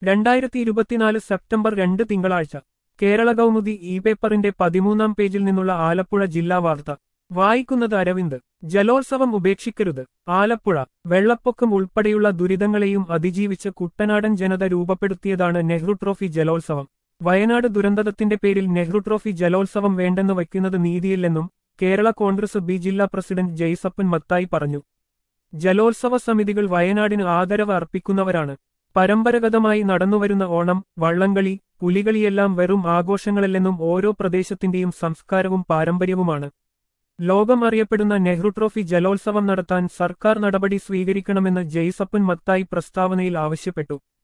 രണ്ടായിരത്തി ഇരുപത്തിനാല് സെപ്റ്റംബർ രണ്ട് തിങ്കളാഴ്ച കേരള കൗമുദി ഇ പേപ്പറിന്റെ പതിമൂന്നാം പേജിൽ നിന്നുള്ള ആലപ്പുഴ ജില്ലാ വാർത്ത വായിക്കുന്നത് അരവിന്ദ് ജലോത്സവം ഉപേക്ഷിക്കരുത് ആലപ്പുഴ വെള്ളപ്പൊക്കം ഉൾപ്പെടെയുള്ള ദുരിതങ്ങളെയും അതിജീവിച്ച് കുട്ടനാടൻ ജനത രൂപപ്പെടുത്തിയതാണ് നെഹ്റു ട്രോഫി ജലോത്സവം വയനാട് ദുരന്തത്തിന്റെ പേരിൽ നെഹ്റു ട്രോഫി ജലോത്സവം വേണ്ടെന്ന് വയ്ക്കുന്നത് നീതിയില്ലെന്നും കേരള കോൺഗ്രസ് ബി ജില്ലാ പ്രസിഡന്റ് ജയ്സപ്പൻ മത്തായി പറഞ്ഞു ജലോത്സവ സമിതികൾ വയനാടിന് ആദരവ് അർപ്പിക്കുന്നവരാണ് പരമ്പരഗതമായി നടന്നുവരുന്ന ഓണം വള്ളംകളി പുലികളിയെല്ലാം വെറും ആഘോഷങ്ങളല്ലെന്നും ഓരോ പ്രദേശത്തിന്റെയും സംസ്കാരവും പാരമ്പര്യവുമാണ് ലോകം അറിയപ്പെടുന്ന നെഹ്റു ട്രോഫി ജലോത്സവം നടത്താൻ സർക്കാർ നടപടി സ്വീകരിക്കണമെന്ന് ജയ്സപ്പൻ മത്തായി പ്രസ്താവനയിൽ ആവശ്യപ്പെട്ടു